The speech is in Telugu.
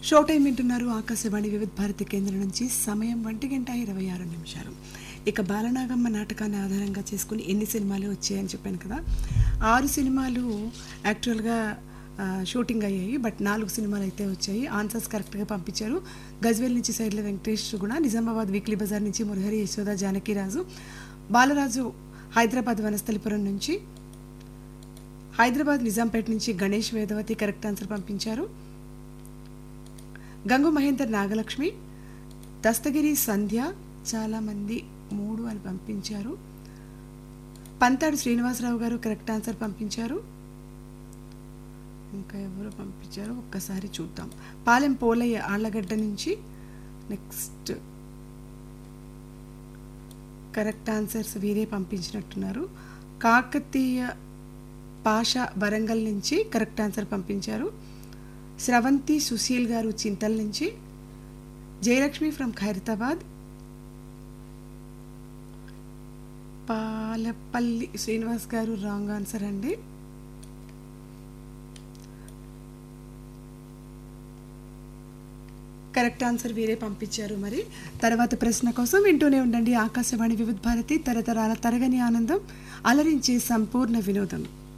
షో టైం వింటున్నారు ఆకాశవాణి వివిధ భారతి కేంద్రం నుంచి సమయం ఒంటి గంట ఇరవై ఆరు నిమిషాలు ఇక బాలనాగమ్మ నాటకాన్ని ఆధారంగా చేసుకుని ఎన్ని సినిమాలు వచ్చాయని చెప్పాను కదా ఆరు సినిమాలు యాక్చువల్గా ఆ, షూటింగ్ అయ్యాయి బట్ నాలుగు సినిమాలు అయితే వచ్చాయి ఆన్సర్స్ కరెక్ట్గా పంపించారు గజ్వేల్ నుంచి సైడ్ల వెంకటేష్ కూడా నిజామాబాద్ వీక్లీ బజార్ నుంచి మురహరి యశోద జానకిరాజు బాలరాజు హైదరాబాద్ వనస్థలిపురం నుంచి హైదరాబాద్ నిజాంపేట నుంచి గణేష్ వేదవతి కరెక్ట్ ఆన్సర్ పంపించారు గంగు మహేందర్ నాగలక్ష్మి దస్తగిరి సంధ్య చాలామంది మూడు అని పంపించారు పంతాడు శ్రీనివాసరావు గారు కరెక్ట్ ఆన్సర్ పంపించారు ఇంకా ఎవరు పంపించారు ఒక్కసారి చూద్దాం పాలెం పోలయ్య ఆళ్లగడ్డ నుంచి నెక్స్ట్ కరెక్ట్ ఆన్సర్స్ వీరే పంపించినట్టున్నారు కాకతీయ పాష వరంగల్ నుంచి కరెక్ట్ ఆన్సర్ పంపించారు స్రవంతి సుశీల్ గారు చింతల్ నుంచి జయలక్ష్మి ఫ్రమ్ ఖైరతాబాద్ పాలపల్లి శ్రీనివాస్ గారు రాంగ్ ఆన్సర్ అండి కరెక్ట్ ఆన్సర్ వీరే పంపించారు మరి తర్వాత ప్రశ్న కోసం వింటూనే ఉండండి ఆకాశవాణి వివిధ భారతి తరతరాల తరగని ఆనందం అలరించే సంపూర్ణ వినోదం